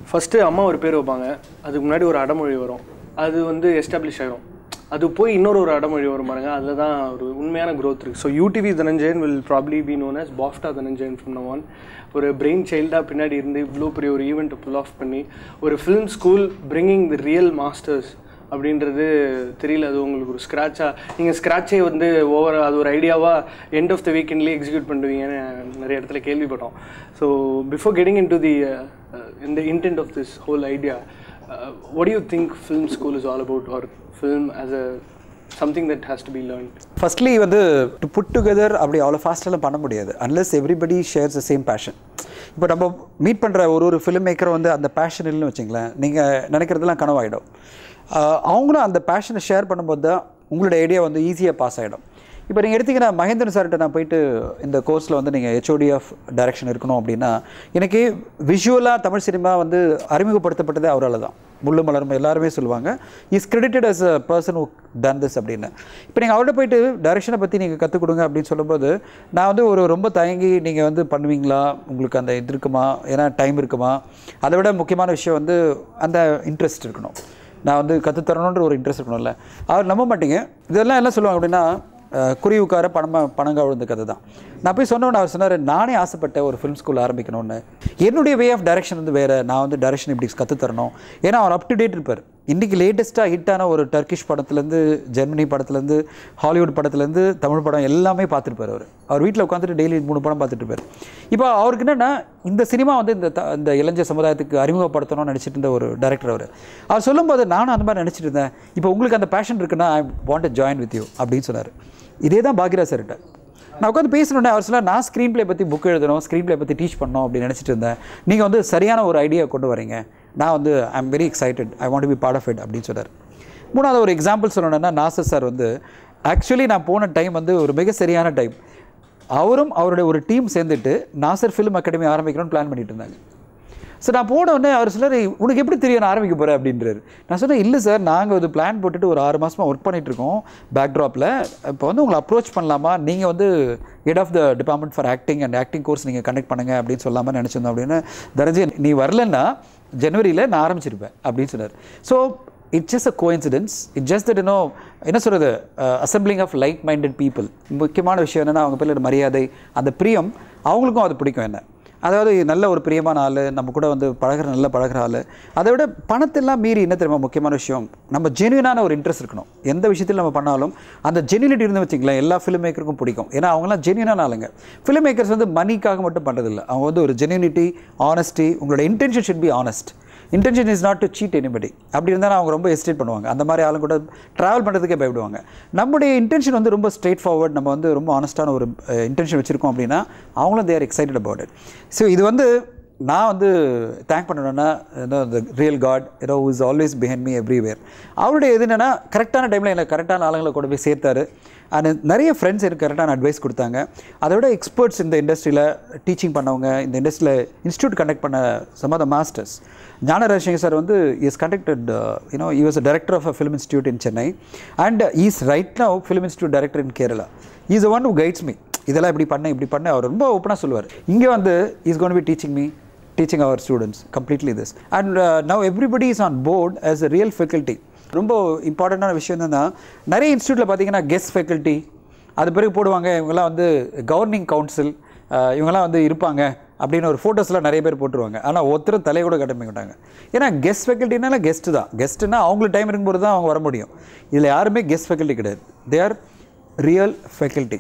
First அம்மா ஒரு பேர் வைப்பாங்க அதுக்கு முன்னாடி ஒரு அடமொழி வரும் அது வந்து எஸ்டாப்ளிஷ் ஆயிரும் அது போய் இன்னொரு ஒரு அடமொழி வரும் பாருங்க அதில் தான் ஒரு உண்மையான growth இருக்குது so UTV Dhananjayan will probably be known as BOFTA Dhananjayan from now on ஒரு பிரெயின் சைல்டாக பின்னாடி இருந்து இவ்வளோ பெரிய ஒரு ஈவெண்ட்டை புல் ஆஃப் பண்ணி ஒரு film school bringing the real masters அப்படின்றது தெரியல அது உங்களுக்கு ஒரு ஸ்க்ராட்சாக நீங்கள் ஸ்க்ராட்சே வந்து ஓவர் அது ஒரு ஐடியாவாக எண்ட் ஆஃப் த வீக்கெண்ட்லேயே எக்ஸிக்யூட் பண்ணுவீங்கன்னு நிறைய இடத்துல கேள்விப்பட்டோம் so before getting into the இந்த intent of this whole idea what do you think film school is all about or film as a something that has to be learned firstly வந்து to put together அப்படி அவ்வளோ ஃபாஸ்ட்டெல்லாம் பண்ண முடியாது unless everybody shares the same passion இப்போ நம்ம meet பண்ணுற ஒரு ஒரு ஃபிலிம் மேக்கரும் வந்து அந்த பேஷன் இல்லைன்னு வச்சுங்களேன் நீங்கள் நினைக்கிறதெல்லாம் கனவாயிடும் ஆஹ் அவங்களும் அந்த பேஷனை ஷேர் பண்ணும்போது தான் உங்களோட ஐடியா வந்து ஈஸியாக பாஸ் ஆகிடும் இப்போ நீங்கள் எடுத்தீங்கன்னா மகேந்திரன் சார்கிட்ட நான் போயிட்டு இந்த கோர்ஸில் வந்து நீங்கள் ஹெச்ஓடி ஆஃப் டைரக்ஷன் இருக்கணும் அப்படின்னா எனக்கு விஷுவலாக தமிழ் சினிமா வந்து அறிமுகப்படுத்தப்பட்டதே அவரால் தான் முள்ளு மலரும் எல்லாருமே சொல்லுவாங்க is credited as a person who done this அப்படின்னு இப்போ நீங்கள் அவர்கிட்ட போயிட்டு டைரக்ஷனை பற்றி நீங்கள் கற்றுக் கொடுங்க அப்படின்னு சொல்லும்போது நான் வந்து ஒரு ரொம்ப தயங்கி நீங்கள் வந்து பண்ணுவீங்களா உங்களுக்கு அந்த இது இருக்குமா ஏன்னா டைம் இருக்குமா அதை விட முக்கியமான விஷயம் வந்து அந்த இன்ட்ரெஸ்ட் இருக்கணும் நான் வந்து கற்றுத்தரணுன்ற ஒரு இன்ட்ரெஸ்ட் இருக்கணும்ல அவர் நம்ப மாட்டீங்க இதெல்லாம் என்ன சொல்லுவாங்க அப்படின்னா அஹ், குறி உட்கார பணமா பணங்க விழுந்த கதை தான் நான் போய் சொன்னோன்னு அவர் சொன்னார் நானே ஆசைப்பட்ட ஒரு ஃபிலிம் ஸ்கூல் ஆரம்பிக்கணும்னு என்னுடைய வே ஆஃப் டைரக்ஷன் வந்து வேறு நான் வந்து டைரக்ஷன் இப்படி கற்றுத்தரணும் ஏன்னா அவர் அப் டு டேட் இருப்பார் இன்றைக்கி லேட்டஸ்ட்டாக ஹிட்டான ஒரு டர்க்கிஷ் படத்துலேருந்து ஜெர்மனி படத்துலேருந்து ஹாலிவுட் படத்துலேருந்து தமிழ் படம் எல்லாமே பார்த்துருப்பார் அவர் அவர் வீட்டில் உட்காந்துட்டு டெய்லி மூணு படம் பார்த்துட்டு இருப்பார் இப்போ அவருக்கு என்னென்னா இந்த சினிமா வந்து இந்த த- இந்த இளைஞர் சமுதாயத்துக்கு அறிமுகப்படுத்தணும்னு நினச்சிட்டு இருந்த ஒரு டேரக்டர் அவர் அவர் சொல்லும்போது நானும் அந்த மாதிரி நினச்சிட்டு இருந்தேன் இப்போ உங்களுக்கு அந்த பேஷன் இருக்குன்னா I want join with you அப்படின்னு சொன்னார் இதே தான் பாக்யராஜ் சார்கிட்ட நான் உட்காந்து பேசணுன்னே அவர் சொல்ல நான் ஸ்க்ரீன் ப்ளே பற்றி புக் எழுதணும் ஸ்க்ரீன் ப்ளே பற்றி டீச் பண்ணணும் அப்படின்னு நினச்சிட்டு இருந்தேன் நீங்கள் வந்து சரியான ஒரு ஐடியா கொண்டு வரீங்க நான் வந்து I am very excited I want be part of it அப்படின்னு சொன்னார் மூணாவது ஒரு எக்ஸாம்பிள் சொல்லணும்னா நாசர் சார் வந்து ஆக்சுவலி நான் போன டைம் வந்து ஒரு மிக சரியான டைம் அவரும் அவருடைய ஒரு டீம் சேர்ந்துட்டு நாசர் ஃபிலிம் அகாடமி ஆரம்பிக்கணும்னு பிளான் பண்ணிட்டு இருந்தாங்க ஸோ நான் போன உடனே அவர் சிலர் உனக்கு எப்படி தெரியும் நான் ஆரம்பிக்க போகிறேன் அப்படின்றாரு நான் சொன்னேன் இல்லை சார் நாங்கள் ஒரு பிளான் போட்டுட்டு ஒரு ஆறு மாதமாக ஒர்க் பண்ணிட்டு இருக்கோம் பேக்ட்ராப்பில் இப்போ வந்து உங்களை அப்ரோச் பண்ணலாமா நீங்கள் வந்து head of the department for acting and acting course நீங்கள் கனெக்ட் பண்ணுங்க அப்படின்னு சொல்லாமல் நினச்சிருந்தோம் அப்படின்னு தரஞ்சி நீ வரலன்னா ஜனவரியில் நான் ஆரம்பிச்சிருப்பேன் அப்படின்னு சொன்னார் so it's just a coincidence it just that no என்ன சொல்கிறது assembling of like minded people முக்கியமான விஷயம் என்னென்னா அவங்க பேர் மரியாதை அந்த பிரியம் அவங்களுக்கும் அது பிடிக்கும் என்ன அதாவது நல்ல ஒரு பிரியமான ஆள் நம்ம கூட வந்து பழகுற நல்ல பழகுற ஆள் அதை விட பணத்தெல்லாம் மீறி என்ன தெரியுமா முக்கியமான விஷயம் நம்ம ஜென்யூனான ஒரு இன்ட்ரெஸ்ட் இருக்கணும் எந்த விஷயத்தில் நம்ம பண்ணாலும் அந்த ஜென்யூனிட்டி இருந்து வச்சுங்களேன் எல்லா ஃபிலிம் மேக்கருக்கும் பிடிக்கும் ஏன்னா அவங்களாம் ஜென்யூனான ஆளுங்க ஃபிலிம் மேக்கர்ஸ் வந்து மணிக்காக மட்டும் பண்ணுறதில்ல அவங்க வந்து ஒரு ஜென்யூனிட்டி ஆனஸ்டி உங்களோட intention should be honest intention is not to cheat anybody அப்படி இருந்தால் அவங்க ரொம்ப எஸ்டேட் பண்ணுவாங்க அந்த மாதிரி ஆளுங்க கூட ட்ராவல் பண்ணுறதுக்கே பயப்படுவாங்க நம்முடைய இன்டென்ஷன் வந்து ரொம்ப ஸ்ட்ரெயிட் ஃபார்வர்ட் நம்ம வந்து ரொம்ப ஆனஸ்டான ஒரு இன்டென்ஷன் வச்சுருக்கோம் அப்படின்னா அவங்களும் there excited about it so இது வந்து நான் வந்து தேங்க் பண்ணணும்னா ஏதோ இந்த ரியல் காட் ஏதோ is always behind me everywhere அவருடைய இது என்னென்னா கரெக்டான டைமில் எனக்கு கரெக்டான ஆளுங்களை கொண்டு போய் சேர்த்தாரு அண்ட் நிறைய ஃப்ரெண்ட்ஸ் எனக்கு கரெக்டான அட்வைஸ் கொடுத்தாங்க அதை விட எக்ஸ்பர்ட்ஸ் இந்த இண்டஸ்ட்ரியில் டீச்சிங் பண்ணவங்க இந்த இண்டஸ்ட்ரியில் இன்ஸ்டியூட் கண்டக்ட் பண்ண some of the masters Gnana Ravishankar sir வந்து is conducted you know he was a director of a film institute in chennai and he is right now film institute director in kerala he is the one who guides me இதெல்லாம் இப்படி பண்ண இப்படி பண்ண அவர் ரொம்ப ஓப்பனாக சொல்லுவார் இங்கே வந்து is gonna be teaching me teaching அவர் students completely this and now everybody is on board as a real faculty ரொம்ப இம்பார்ட்டண்ட்டான விஷயம் என்னன்னா நிறைய இன்ஸ்டியூட்டில் பார்த்தீங்கன்னா கெஸ்ட் ஃபேக்கல்ட்டி அது பிறகு போடுவாங்க இவங்கெல்லாம் வந்து கவர்னிங் கவுன்சில் இவங்கெல்லாம் வந்து இருப்பாங்க அப்படின்னு ஒரு ஃபோட்டோஸ்லாம் நிறைய பேர் போட்டுருவாங்க ஆனால் ஒருத்தரும் தலையை கூட கட்ட மாட்டாங்க ஏன்னா கெஸ்ட் ஃபேக்கல்ட்டினால கெஸ்ட்டு தான் கெஸ்ட்டுனா அவங்களுக்கு டைம் இருக்கும்போது தான் அவங்க வர முடியும் இதில் யாருமே கெஸ்ட் ஃபேக்கல்ட்டி கிடையாது they are real faculty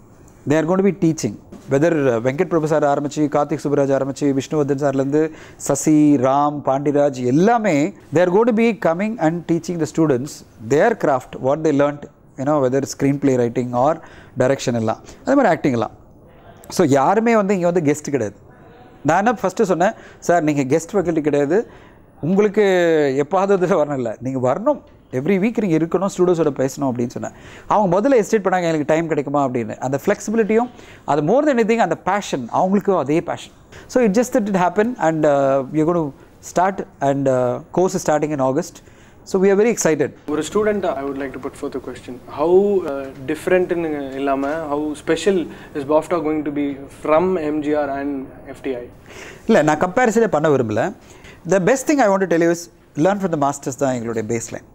they are gonna be teaching whether Venkat Prabhu sir ஆரம்பிச்சு கார்த்திக் சுப்ராஜ் ஆரம்பிச்சு விஷ்ணுவர்தன் சார்லேருந்து சசி ராம் பாண்டிராஜ் எல்லாமே they are gonna be coming and teaching the students their craft what they learned you know whether screen play writing or direction எல்லாம் அதே மாதிரி acting எல்லாம் so யாருமே வந்து இங்கே வந்து கெஸ்ட் கிடையாது நான் என்ன ஃபஸ்ட்டு சொன்னேன் சார் நீங்கள் கெஸ்ட் ஃபேக்கல்ட்டி கிடையாது உங்களுக்கு எப்பாவது இதில் வரணும் இல்லை நீங்கள் வரணும் எவ்ரி வீக் நீங்கள் இருக்கணும் ஸ்டூடெண்ட்ஸோட பேசணும் அப்படின்னு சொன்னேன் அவங்க முதல்ல எஸ்டேட் பண்ணாங்க எனக்கு டைம் கிடைக்குமா அப்படின்னு அந்த ஃப்ளெக்சிபிலிட்டியும் அது மோர் தென் எனிதிங் அந்த பேஷன் அவங்களுக்கும் அதே passion so it just that it happen and you gonna start and course starting in August so we are very excited ஒரு student I would like to put four question how டிஃப்ரெண்ட்னு இல்லாமல் how special is BOFTA going to be from MGR and FTI இல்லை நான் கம்பேரிசனே பண்ண விரும்பல the best thing I want tell is learn from the masters தான் எங்களுடைய baseline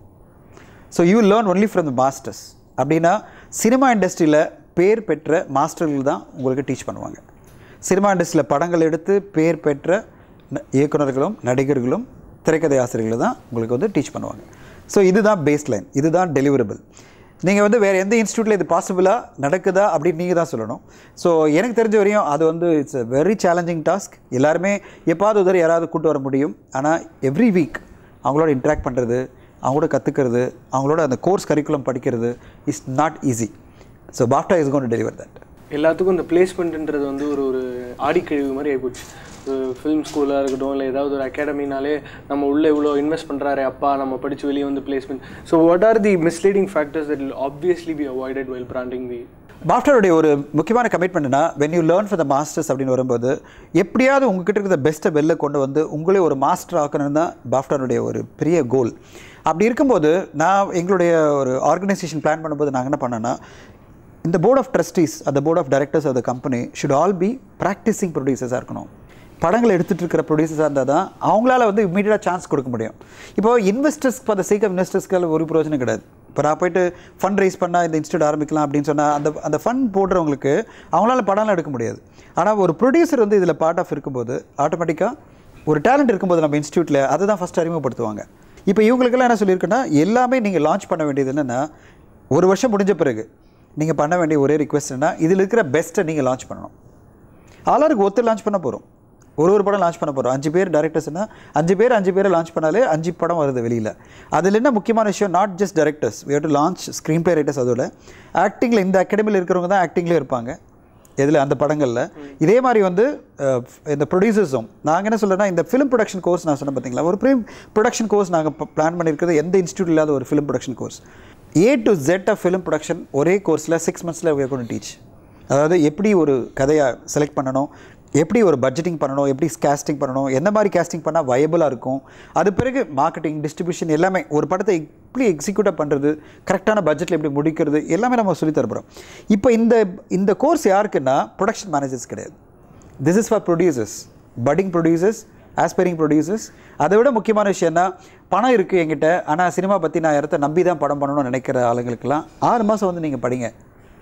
so you learn only from the masters அப்படின்னா சினிமா இண்டஸ்ட்ரியில் பேர் பெற்ற மாஸ்டர்கள் தான் உங்களுக்கு டீச் பண்ணுவாங்க சினிமா இண்டஸ்ட்ரியில் படங்கள் எடுத்து பேர் பெற்ற ந- இயக்குனர்களும் நடிகர்களும் திரைக்கதை ஆசிரியர்கள் தான் உங்களுக்கு வந்து டீச் பண்ணுவாங்க ஸோ இதுதான் பேஸ் லைன் இதுதான் டெலிவரபிள் நீங்கள் வந்து வேறு எந்த இன்ஸ்டியூட்டில் இது பாசிபிளாக நடக்குதா அப்படின்னு நீங்கள் தான் சொல்லணும் ஸோ எனக்கு தெரிஞ்ச வரையும் அது வந்து it's a very challenging task எல்லாருமே எப்பாவது உதவி யாராவது கூட்டு வர முடியும் ஆனால் எவ்ரி வீக் அவங்களோட இன்ட்ராக்ட் பண்ணுறது அவங்களோட கற்றுக்கிறது அவங்களோட அந்த கோர்ஸ் கரிக்குலம் படிக்கிறது is not easy so BOFTA is gonna to deliver that எல்லாத்துக்கும் இந்த பிளேஸ்மெண்ட்ன்றது வந்து ஒரு ஒரு ஆடிக்கழிவு மாதிரி ஆகிப்போச்சு ஃபிலிம் ஸ்கூலாக இருக்கட்டும் இல்லை ஏதாவது ஒரு அகாடமினாலே நம்ம உள்ளே இவ்வளோ இன்வெஸ்ட் பண்ணுறாரு அப்பா நம்ம படித்து வெளியே வந்து placement so what are the misleading factors that will obviously be avoided while branding the பாஃப்டருடைய ஒரு முக்கியமான கமிட்மெண்ட்னா when you learn for the masters அப்படின்னு வரும்போது எப்படியாவது உங்ககிட்ட இருக்கிற பெஸ்ட்டை வெளில கொண்டு வந்து உங்களே ஒரு மாஸ்டர் ஆக்கணும் தான் பாஃப்டருடைய ஒரு பெரிய கோல் அப்படி இருக்கும்போது நான் எங்களுடைய ஒரு ஆர்கனைசேஷன் பிளான் பண்ணும்போது நாங்கள் என்ன பண்ணோன்னா இந்த போர்ட் ஆஃப் ட்ரஸ்டீஸ் அந்த board of directors of the company should all be practicing ப்ரொடியூசர்ஸாக இருக்கணும் படங்கள் எடுத்துகிட்டு இருக்கிற ப்ரொடியூசர்ஸாக இருந்தால் தான் அவங்களால வந்து இமீடியட்டாக சான்ஸ் கொடுக்க முடியும் இப்போ investors for the sake of இன்வெஸ்டர்ஸ்க்கு ஒரு பிரயோஜனம் கிடையாது இப்போ நான் போயிட்டு ஃபண்ட் ரைஸ் பண்ணால் இந்த இன்ஸ்டியூட் ஆரம்பிக்கலாம் அப்படின்னு சொன்னால் அந்த அந்த ஃபண்ட் போடுறவங்களுக்கு அவங்களால படம்லாம் எடுக்க முடியாது ஆனால் ஒரு ப்ரொடியூசர் வந்து இதில் பார்ட் ஆஃப் இருக்கும்போது ஆட்டோமேட்டிக்காக ஒரு டேலண்ட் இருக்கும்போது நம்ம இன்ஸ்டியூட்டில் அதை தான் ஃபஸ்ட் அறிமுகப்படுத்துவாங்க இப்போ இவங்களுக்கெல்லாம் என்ன சொல்லியிருக்குன்னா எல்லாமே நீங்கள் லான்ச் பண்ண வேண்டியது என்னென்னா ஒரு வருஷம் முடிஞ்ச பிறகு நீங்கள் பண்ண வேண்டிய ஒரே ரிக்வெஸ்ட் என்ன இதில் இருக்கிற பெஸ்ட்டை நீங்கள் லான்ச் பண்ணணும் ஆளாருக்கு ஒருத்தர் லான்ச் பண்ண போகிறோம் ஒரு ஒரு படம் லான்ச் பண்ண போகிறோம் அஞ்சு பேர் டேரக்டர்ஸ்னா அஞ்சு பேர் அஞ்சு பேரை லான்ச் பண்ணாலே அஞ்சு படம் வருது வெளியில் அதில் என்ன முக்கியமான விஷயம் not just directors we have to launch screen play writers அதோட ஆக்டிங்கில் இந்த அகாடமியில் இருக்கிறவங்க தான் ஆக்டிங்லேயே இருப்பாங்க இதில் அந்த படங்களில் இதே மாதிரி வந்து அஹ், இந்த ப்ரொடியூசர்ஸும் நாங்கள் என்ன சொல்கிறேன்னா இந்த ஃபிலிம் ப்ரொடக்ஷன் கோர்ஸ் நான் சொன்னேன் பார்த்தீங்களா ஒரு ஃபிலிம் ப்ரொடக்ஷன் கோர்ஸ் நாங்கள் பிளான் பண்ணியிருக்கிறது எந்த இன்ஸ்டியூட் இல்லாத ஒரு film production course A to Z of film production ஒரே கோர்ஸில் சிக்ஸ் மந்த்ஸில் we are going to teach அதாவது எப்படி ஒரு கதையை செலக்ட் பண்ணணும் எப்படி ஒரு பட்ஜெட்டிங் பண்ணணும் எப்படி கேஸ்டிங் பண்ணணும் எந்த மாதிரி கேஸ்டிங் பண்ணால் வயபிளாக இருக்கும் அது பிறகு மார்க்கெட்டிங் டிஸ்ட்ரிபியூஷன் எல்லாமே ஒரு படத்தை எப்படி எக்ஸிக்யூட்டாக பண்ணுறது கரெக்டான பட்ஜெட்டில் எப்படி முடிக்கிறது எல்லாமே நம்ம சொல்லித் தரப்போகிறோம் இப்போ இந்த இந்த கோர்ஸ் யாருக்குன்னா ப்ரொடக்ஷன் மேனேஜர்ஸ் கிடையாது this is for producers putting producers aspiring producers அதை விட முக்கியமான விஷயம்னா பணம் இருக்குது என்கிட்ட ஆனால் சினிமா பற்றி நான் இடத்த நம்பி தான் படம் பண்ணணும்னு நினைக்கிற ஆளுங்களுக்கெல்லாம் ஆறு மாதம் வந்து நீங்கள் படிங்க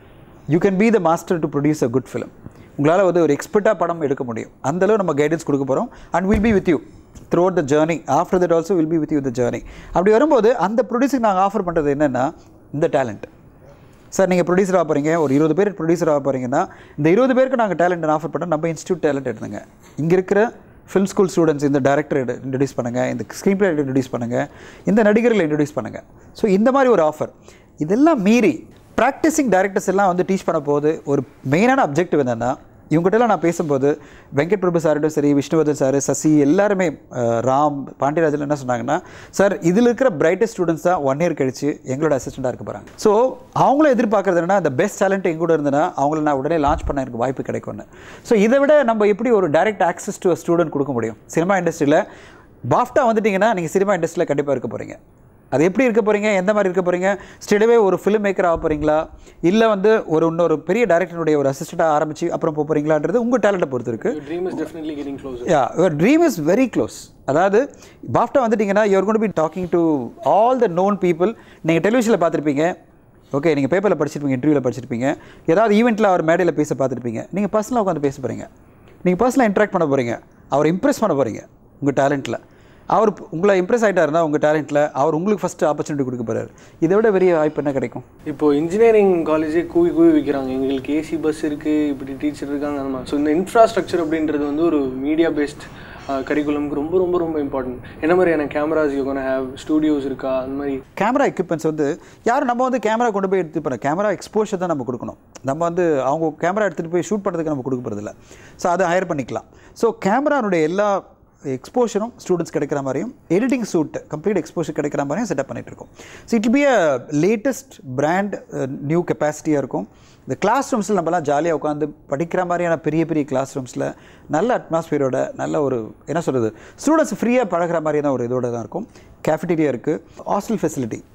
you can be the master to produce a good film உங்களால் வந்து ஒரு எக்ஸ்பர்ட்டாக படம் எடுக்க முடியும் அந்தளவு நம்ம கைடன்ஸ் கொடுக்க போகிறோம் and will be with you throughout the journey after that also will be with you the journey அப்படி வரும்போது அந்த ப்ரொடியூசருக்கு நாங்கள் ஆஃபர் பண்ணுறது என்னென்னா இந்த டேலண்ட் சார் நீங்கள் ப்ரொடியூசர் ஆக போகிறீங்க ஒரு இருபது பேர் ப்ரொடியூசர் ஆக போகிறீங்கன்னா இந்த இருபது பேருக்கு நாங்கள் டேலண்ட் ஆஃபர் பண்ணோம் நம்ம இன்ஸ்டியூட் டேலண்ட் எடுத்துங்க இங்கே இருக்கிற ஃபிலிம் ஸ்கூல் ஸ்டூடெண்ட்ஸ் இந்த டேரக்டர் இன்ட்ரடியூஸ் பண்ணுங்கள் இந்த ஸ்க்ரீன் பிளே இன்ட்ரடியூஸ் பண்ணுங்கள் இந்த நடிகர்களை இன்ட்ரடியூஸ் பண்ணுங்கள் ஸோ இந்த மாதிரி ஒரு ஆஃபர் இதெல்லாம் மீறி ப்ராக்டிசிங் டேரக்டர்ஸ் எல்லாம் வந்து டீச் பண்ண போது ஒரு மெயினான அப்ஜெக்டிவ் என்னென்னா இவங்ககிட்டலாம் நான் பேசும்போது வெங்கட் பிரபு சார்ட்டும் சரி விஷ்ணுவர்தன் சார் சசி எல்லாருமே அஹ், ராம் பாண்டியராஜன் என்ன சொன்னாங்கன்னா சார் இதில் இருக்கிற பிரைட்டஸ்ட் ஸ்டூடெண்ட்ஸ் தான் ஒன் இயர் கழிச்சு எங்களோட அசிஸ்டண்ட்டாக இருக்க போகிறாங்க ஸோ அவங்களும் எதிர்பார்க்கறது என்னன்னா அந்த பெஸ்ட் டேலண்ட் எங்க கூட இருந்ததுன்னா அவங்கள நான் உடனே லான்ச் பண்ண எனக்கு வாய்ப்பு கிடைக்கும்னு ஸோ இதை விட நம்ம எப்படி ஒரு டைரக்ட் ஆக்சஸ் டு ஸ்டூடெண்ட் கொடுக்க முடியும் சினிமா இண்டஸ்ட்ரியில் பாஃப்டா வந்துட்டிங்கன்னா நீங்கள் சினிமா இண்டஸ்ட்ரியில் கண்டிப்பாக இருக்க போகிறீங்க அது எப்படி இருக்க போகிறீங்க எந்த மாதிரி இருக்க போகிறீங்க ஸ்டெடவே ஒரு ஃபிலிம் மேக்கர் ஆக போகிறீங்களா இல்லை வந்து ஒரு இன்னொரு பெரிய டேரக்டருடைய ஒரு அசிஸ்டண்ட்டாக ஆரம்பிச்சு அப்புறம் போக போகிறீங்களான்றது உங்கள் டேலண்ட்டை பொறுத்து இருக்குது your dream is definitely getting closer yeah your dream is very close அதாவது பாஃப்டா வந்துட்டிங்கன்னா your gonna be talking to all the known people நீங்கள் டெலிவிஷனில் பார்த்துருப்பீங்க ஓகே நீங்கள் பேப்பரில் படிச்சிருப்பீங்க இன்டர்வியூவில் படிச்சிருப்பீங்க ஏதாவது ஈவெண்ட்டில் அவர் மேடையில் பேச பார்த்துருப்பீங்க நீங்கள் பர்சனலாக உட்காந்து பேச போகிறீங்க நீங்கள் பர்சனலாக இன்ட்ராக்ட் பண்ண போகிறீங்க அவர் இம்ப்ரெஸ் பண்ண போகிறீங்க உங்கள் டேலண்ட்டில் அவர் உங்களை இம்ப்ரெஸ் ஆகிட்டாருன்னா உங்கள் டேலண்ட்டில் அவர் உங்களுக்கு ஃபஸ்ட்டு ஆப்பர்ச்சுனிட்டி கொடுக்க போகிறாரு இதை விட பெரிய வாய்ப்பு என்ன கிடைக்கும் இப்போ இன்ஜினியரிங் காலேஜே கூவி கூவி வைக்கிறாங்க எங்களுக்கு ஏசி பஸ் இருக்குது இப்படி டீச்சர் இருக்காங்க அந்த மாதிரி ஸோ இந்த இன்ஃப்ராஸ்ட்ரக்சர் அப்படின்றது வந்து ஒரு மீடியா பேஸ்ட் கரிக்குலம்க்கு ரொம்ப ரொம்ப ரொம்ப இம்பார்ட்டன்ட் என்ன மாதிரியான cameras you gonna have studios இருக்கா அந்த மாதிரி கேமரா எக்யூப்மெண்ட்ஸ் வந்து யாரும் நம்ம வந்து கேமரா கொண்டு போய் எடுத்து போகிறோம் கேமரா எக்ஸ்போஷர் தான் நம்ம கொடுக்கணும் நம்ம வந்து அவங்க கேமரா எடுத்துகிட்டு போய் ஷூட் பண்ணுறதுக்கு நம்ம கொடுக்க போகிறதில்ல ஸோ அதை ஹையர் பண்ணிக்கலாம் ஸோ கேமரானுடைய எல்லா எக்ஸ்போஷரும் ஸ்டூடெண்ட்ஸ் கிடைக்கிற மாதிரியும் எடிட்டிங் சூட் கம்ப்ளீட் எக்ஸ்போஷர் கிடைக்கிற மாதிரியும் செட்டப் பண்ணிட்டு இருக்கோம் so it be a latest brand new கெப்பாசிட்டியாக இருக்கும் இந்த கிளாஸ் ரூம்ஸில் நம்மலாம் ஜாலியாக உட்காந்து படிக்கிற மாதிரியான பெரிய பெரிய கிளாஸ் ரூம்ஸில் நல்ல அட்மாஸ்பியரோட நல்ல ஒரு என்ன சொல்கிறது ஸ்டூடெண்ட்ஸ் ஃப்ரீயாக பழகுற மாதிரியான ஒரு இதோட தான் இருக்கும் கேஃபிட்டீரியா இருக்குது ஹாஸ்டல் ஃபெசிலிட்டி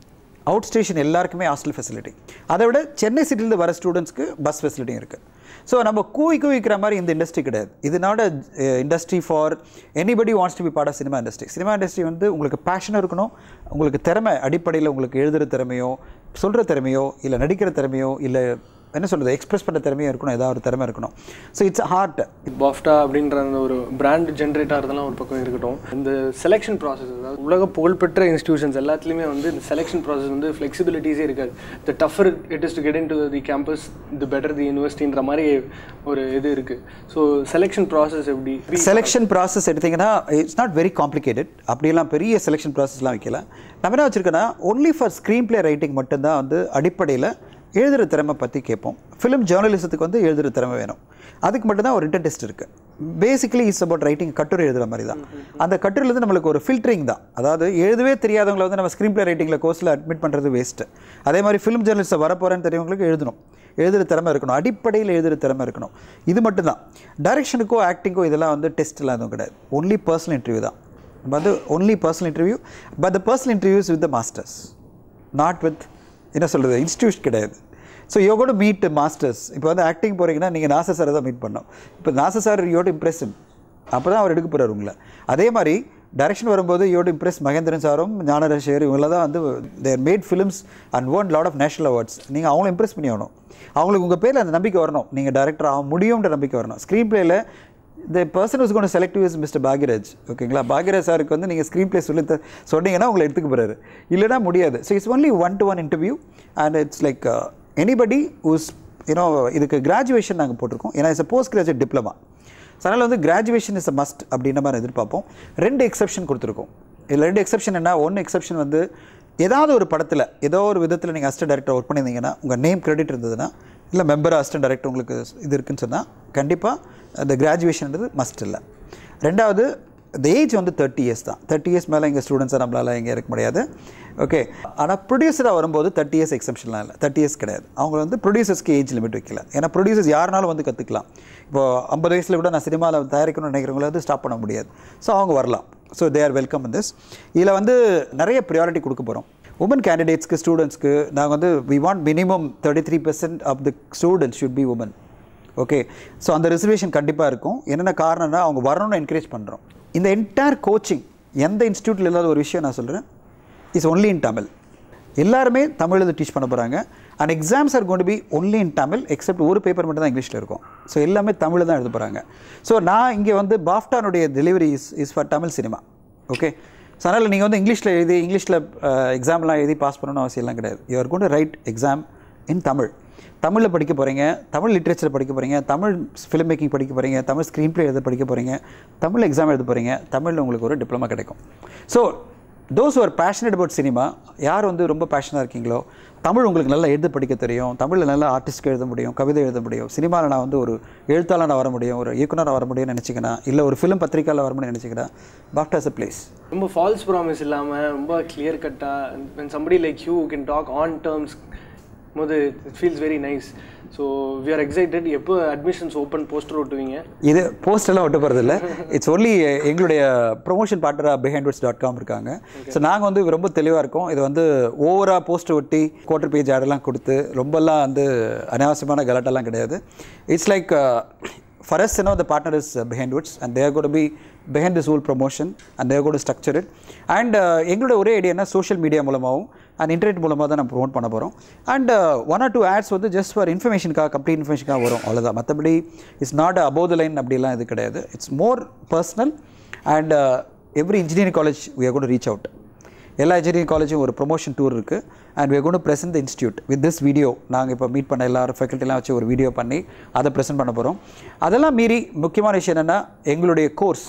அவுட் ஸ்டேஷன் எல்லாருக்குமே ஹாஸ்டல் ஃபெசிலிட்டி அதை விட சென்னை சிட்டிலேருந்து வர ஸ்டூடெண்ட்ஸ்க்கு பஸ் ஃபெசிலிட்டியும் இருக்குது ஸோ நம்ம கூவி கூவிக்கிற மாதிரி இந்த இண்டஸ்ட்ரி கிடையாது இது not industry for anybody wants to be part of cinema industry cinema industry வந்து உங்களுக்கு பேஷனும் இருக்கணும் உங்களுக்கு திறமை அடிப்படையில் உங்களுக்கு எழுதுகிற திறமையோ சொல்கிற திறமையோ இல்லை நடிக்கிற திறமையோ இல்லை என்ன சொல்கிறது எக்ஸ்பிரஸ் பண்ணுற திறமையும் இருக்கணும் ஏதாவது ஒரு திறமை இருக்கணும் ஸோ இட்ஸ் ஹார்ட் பாஃப்டா அப்படின்ற அந்த ஒரு பிராண்ட் ஜென்ரேட் ஆகிறதெல்லாம் ஒரு பக்கம் இருக்கட்டும் இந்த செலெக்ஷன் ப்ராசஸ் அதாவது உலக புகழ்பெற்ற இன்ஸ்டியூஷன்ஸ் எல்லாத்துலேயுமே வந்து இந்த செலெக்ஷன் ப்ராசஸ் வந்து ஃப்ளெக்சிபிலிட்டிஸே இருக்காது the tougher it is to get into the campus the better the யூனிவர்சிட்டின்ற மாதிரி ஒரு இது இருக்குது ஸோ செலெக்ஷன் ப்ராசஸ் எப்படி செலெக்ஷன் ப்ராசஸ் எடுத்தீங்கன்னா இட்ஸ் நாட் வெரி காம்ப்ளிகேட்டட் அப்படியெல்லாம் பெரிய செலெக்ஷன் ப்ராசஸ்லாம் வைக்கல நம்ம என்ன வச்சுருக்கோன்னா only for screen play writing மட்டும்தான் வந்து அடிப்படையில் எழுதுகிற திறமை பற்றி கேட்போம் ஃபிலிம் ஜேர்னலிசத்துக்கு வந்து எழுதுகிற திறமை வேணும் அதுக்கு மட்டும்தான் ஒரு ரிட்டன் டெஸ்ட் இருக்குது பேசிக்கலி இஸ் அபவுட் ரைட்டிங் கட்டுரை எழுதுகிற மாதிரி தான் அந்த கட்டுரையிலேருந்து நம்மளுக்கு ஒரு ஃபில்டரிங் தான் அதாவது எழுதவே தெரியாதவங்களை வந்து நம்ம ஸ்க்ரீன் ப்ளே ரைட்டிங்கில் கோர்ஸில் அட்மிட் பண்ணுறது வேஸ்ட்டு அதே மாதிரி ஃபிலிம் ஜேர்னலிஸ்ட்டை வரப்போகிறேன்னு தெரியவங்களுக்கு எழுதணும் எழுதுகிற திறமை இருக்கணும் அடிப்படையில் எழுதுகிற திறமை இருக்கணும் இது மட்டும்தான் டைரக்ஷனுக்கோ ஆக்டிங்கோ இதெல்லாம் வந்து டெஸ்ட்லாம் எதுவும் கிடையாது ஒன்லி பர்சனல் இன்டர்வியூ தான் வந்து only personal interview but the personal interviews with the masters not with என்ன சொல்கிறது இன்ஸ்டியூட் கிடையாது ஸோ யோ கூட மீட் மாஸ்டர்ஸ் இப்போ வந்து ஆக்டிங் போகிறீங்கன்னா நீங்கள் நாச சாரை தான் மீட் பண்ணோம் இப்போ நாச சார் யோட இம்ப்ரெஷன் அப்போ தான் அவர் எடுக்க போகிறார் உங்களை அதே மாதிரி டைரக்ஷன் வரும்போது யோட இம்ப்ரெஸ் மகேந்திரன் சாரும் ஞானரசேர் இவங்கள தான் வந்து they're made films and won lot of national awards நீங்கள் அவங்கள இம்ப்ரெஸ் பண்ணி ஆகணும் அவங்களுக்கு உங்கள் பேரில் அந்த நம்பிக்கை வரணும் நீங்கள் டேரக்டர் ஆக முடியும்ன்ற நம்பிக்கை வரணும் ஸ்க்ரீன் பிளேயில் the person is gonna selective is mister Bhagyaraj ஓகேங்களா பாக்யராஜ் சாருக்கு வந்து நீங்கள் ஸ்க்ரீன் ப்ளே சொல்லி த- சொன்னீங்கன்னா உங்களை எடுத்துக்க போகிறாரு இல்லைனா முடியாது so it's only one to one interview and it's like anybody us you know இதுக்கு கிராஜுவேஷன் நாங்கள் போட்டிருக்கோம் ஏன்னா it's post graduate diploma so அதனால் வந்து கிராஜுவேஷன் இஸ் அ மஸ்ட் அப்படின்ற மாதிரி எதிர்பார்ப்போம் ரெண்டு எக்ஸப்ஷன் கொடுத்துருக்கோம் இதில் ரெண்டு எக்ஸப்ஷன் என்ன ஒன்று எக்ஸப்ஷன் வந்து ஏதாவது ஒரு படத்தில் ஏதோ ஒரு விதத்தில் நீங்கள் அசிஸ்டன்ட் டைரக்டர் ஒர்க் பண்ணியிருந்தீங்கன்னா உங்கள் நேம் கிரெடிட் இருந்ததுன்னா இல்லை மெம்பர் அசிஸ்டன்ட் டைரக்டர் உங்களுக்கு இது இருக்குன்னு சொன்னால் கண்டிப்பாக அந்த கிராஜுவேஷன்ன்றது மஸ்ட் இல்லை ரெண்டாவது இந்த ஏஜ் வந்து தேர்ட்டி இயர்ஸ் தான் தேர்ட்டி இயர்ஸ் மேலே எங்கள் ஸ்டூடெண்ட்ஸை நம்மளால் இங்கே இருக்க முடியாது ஓகே ஆனால் ப்ரொடியூசராக வரும்போது தேர்ட்டி இயர்ஸ் எக்ஸப்ஷன்லாம் இல்லை தேர்ட்டி இயர்ஸ் கிடையாது அவங்க வந்து ப்ரொடியூசர்ஸ்க்கு ஏஜ் லிமிட் வைக்கல ஏன்னா ப்ரொடியூசர்ஸ் யாருனாலும் வந்து கற்றுக்கலாம் இப்போ ஐம்பது வயசில் கூட நான் சினிமாவில் தயாரிக்கணும்னு நினைக்கிறவங்கள வந்து ஸ்டாப் பண்ண முடியாது ஸோ அவங்க வரலாம் so they are welcome in this இதில் வந்து நிறைய ப்ரியாரிட்டி கொடுக்க போகிறோம் உமன் கேண்டிடேட்ஸ்க்கு ஸ்டூடெண்ட்ஸ்க்கு நாங்கள் வந்து we want minimum thirty three percent of the students should be woman okay so அந்த ரிசர்வேஷன் கண்டிப்பாக இருக்கும் என்னென்ன காரணம்னா அவங்க வரணும்னு என்கரேஜ் பண்ணுறோம் இந்த என்டையர் கோச்சிங் எந்த இன்ஸ்டியூட்டில் இல்லாத ஒரு விஷயம் நான் சொல்கிறேன் இஸ் ஒன்லி இன் தமிழ் எல்லாருமே தமிழ் இது டீச் பண்ண போகிறாங்க and exams are gonna be only in Tamil except ஒரு பேப்பர் மட்டும் தான் இங்கிலீஷில் இருக்கும் ஸோ எல்லாமே தமிழ் தான் எழுத போகிறாங்க ஸோ நான் இங்கே வந்து பாஃப்டானுடைய delivery is is for Tamil cinema okay so அதனால் நீங்கள் வந்து இங்கிலீஷில் எழுதி இங்கிலீஷில் எக்ஸாம்லாம் எழுதி பாஸ் பண்ணணும்னு அவசியம்லாம் கிடையாது யூஆர் கொண்டு ரைட் எக்ஸாம் இன் தமிழ் தமிழில் படிக்க போகிறீங்க தமிழ் லிட்ரேச்சர் படிக்க போகிறீங்க தமிழ் ஃபிலிம் மேக்கிங் படிக்க போகிறீங்க தமிழ் ஸ்க்ரீன் ப்ளே எழுத படிக்க போகிறீங்க தமிழ் எக்ஸாம் எழுத போகிறீங்க தமிழில் உங்களுக்கு ஒரு டிப்ளமா கிடைக்கும் so those are passionate about cinema யார் வந்து ரொம்ப பேஷனாக இருக்கீங்களோ தமிழ் உங்களுக்கு நல்லா எழுத படிக்க தெரியும் தமிழில் நல்லா ஆர்டிஸ்ட்க்கு எழுத முடியும் கவிதை எழுத முடியும் சினிமாவில் நான் வந்து ஒரு எழுத்தாளனாக வர முடியும் ஒரு இயக்குனராக வர முடியும்னு நினச்சிக்கிறேன் இல்லை ஒரு ஃபிலிம் பத்திரிக்கையில் வர முடியும்னு நினச்சிக்கிறேன் பாஃப்டாஸ் அ பிளேஸ் ரொம்ப ஃபால்ஸ் ப்ராமிஸ் இல்லாமல் ரொம்ப கிளியர் கட்டாக when somebody like you can talk on terms போது it feels very nice so we are excited எப்போ அட்மிஷன்ஸ் ஓப்பன் போஸ்டர் ஓட்டுவீங்க இது போஸ்ட் எல்லாம் ஒட்ட போகிறது இல்லை இட்ஸ் ஒன்லி எங்களுடைய ப்ரொமோஷன் பார்ட்னராக பிஹைண்ட் டாட் காம் இருக்காங்க ஸோ நாங்கள் வந்து ரொம்ப தெளிவாக இருக்கோம் இது வந்து ஓவராக போஸ்டர் ஒட்டி குவார்டர் பேஜ் ஆடெல்லாம் கொடுத்து ரொம்பலாம் வந்து அனாவசியமான கலாட்டெல்லாம் கிடையாது it's like for us, you know, the partner is uh, behind Woods, and they are going to be behind this whole promotion, and they are going to structure it. And uh, எங்களோட ஒரே ஐடியானா social media மூலமாகவும் and internet மூலமாக தான் நம்ம promote பண்ண போகிறோம் and one or two ads வந்து ஜஸ்ட் ஃபார் இன்ஃபர்மேஷனுக்காக கம்ப்ளீட் இன்ஃபர்மேஷனுக்காக வரும் அவ்வளோதான் மற்றபடி it's not above the line அப்படிலாம் இது கிடையாது it's more personal and every engineering college we are going to reach out எல்லா இன்ஜினியரிங் காலேஜும் ஒரு ப்ரொமோஷன் டூர் இருக்குது and we're going to present the institute with this video நாங்கள் இப்போ meet பண்ண எல்லாரும் ஃபேக்கல்ட்டிலாம் வச்சு ஒரு வீடியோ பண்ணி அதை ப்ரெசென்ட் பண்ண போகிறோம் அதெல்லாம் மீறி முக்கியமான விஷயம் என்னென்னா எங்களுடைய course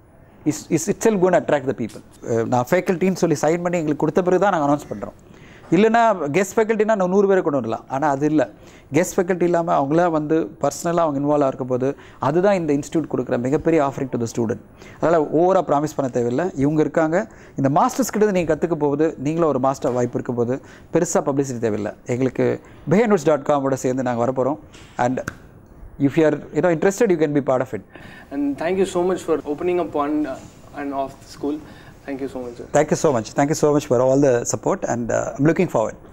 is is it sell gonna attract the people நான் ஃபேக்கல்ட்டின்னு சொல்லி சைன் பண்ணி எங்களுக்கு கொடுத்த பிறகு தான் நாங்கள் அனௌன்ஸ் பண்ணுறோம் இல்லைனா கெஸ்ட் ஃபேக்கல்ட்டினா நான் நூறு பேரை கொண்டு வரலாம் ஆனால் அது இல்லை கெஸ்ட் ஃபேக்கல்ட்டி இல்லாமல் அவங்களா வந்து பர்சனலாக அவங்க இன்வால்வ் இருக்கும் போது அதுதான் இந்த இன்ஸ்டியூட் கொடுக்குற மிகப்பெரிய ஆஃபரிங் டு த ஸ்டூடெண்ட் அதனால் ஓவராக ப்ராமிஸ் பண்ண தேவையில்லை இவங்க இருக்காங்க இந்த மாஸ்டர்ஸ் கிட்ட நீங்கள் கற்றுக்க போகுது நீங்களும் ஒரு மாஸ்டர் வாய்ப்பு இருக்க போது பெருசாக பப்ளிசிட்டி தேவையில்லை எங்களுக்கு பிஹேண்ட்ஸ் டாட் காமோட சேர்ந்து நாங்கள் வரப்போகிறோம் and if you are you know interested you can be part of it And thank you so much for opening up on uh, and off the school. Thank you so much sir thank you so much thank you so much for all the support and I'm looking forward